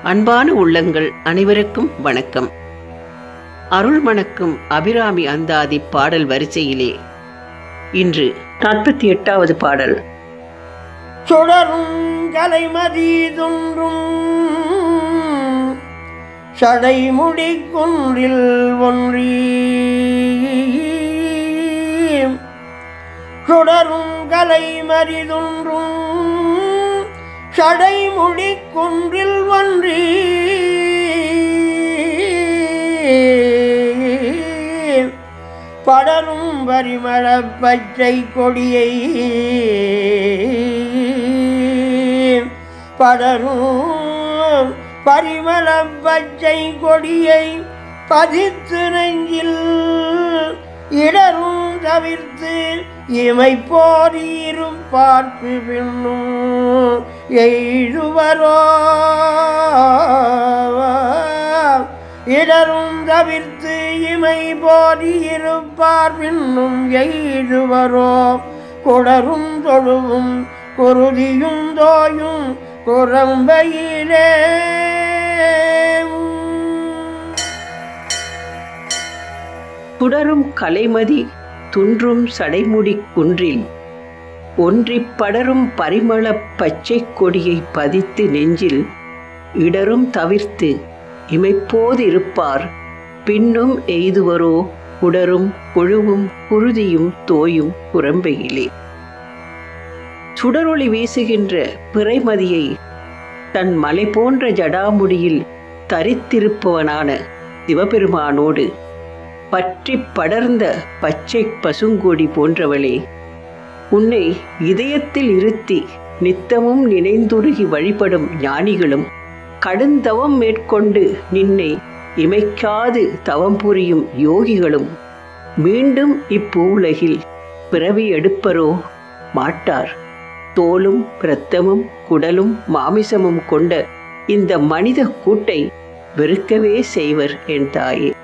அன்பான உள்ளங்கள் அனைவருக்கும் வணக்கம் அருள் மணக்கும் அபிராமி அந்தாதி பாடல் வரிசையிலே இன்று நாற்பத்தி எட்டாவது பாடல் சுடரும் கலைமதி துன்றும் சடைமுடி குன்றில் ஒன்றி சுடரும் கலைமதி துன்றும் சடைமுடி குன்றில் ஒன்றி படரும் பரிமள பச்சை கொடியை படரும் பரிமள பச்சை கொடியை பதித்து நெஞ்சில் இடரும் தவிர்த்து இமை போதீரும் பார்க்கு பின்னும் எய்துவரோ இடரும் தவிர்த்து இமை போதி இருப்பார் பின்னும் எய்துவரோ குடரும் தொழுவும் குருதியும் தோயும் குரம்பையிலே சுடரும் கலைமதி துன்றும் சடைமுடி குன்றில் ஒன்றிப் படரும் பரிமள பச்சை கொடியை பதித்து நெஞ்சில் இடரும் தவிர்த்து இமைப்போது இருப்பார் பின்னும் எய்துவரோ உடரும் கொழுவும் குருதியும் தோயும் குரம்பையிலே சுடரொளி வீசுகின்ற பிறைமதியை தன் மலை போன்ற ஜடாமுடியில் தரித்திருப்பவனான சிவபெருமானோடு பற்றி படர்ந்த பச்சை பசுங்கொடி போன்றவளே உன்னை இதயத்தில் இருத்தி நித்தமும் நினைந்துருகி வழிபடும் ஞானிகளும் கடுந்தவம் மேற்கொண்டு நின்னை இமைக்காது தவம் புரியும் யோகிகளும் மீண்டும் இப்பூவுலகில் பிறவி எடுப்பரோ மாட்டார் தோலும் இரத்தமும் குடலும் மாமிசமும் கொண்ட இந்த மனித கூட்டை வெறுக்கவே செய்வர் என் தாயே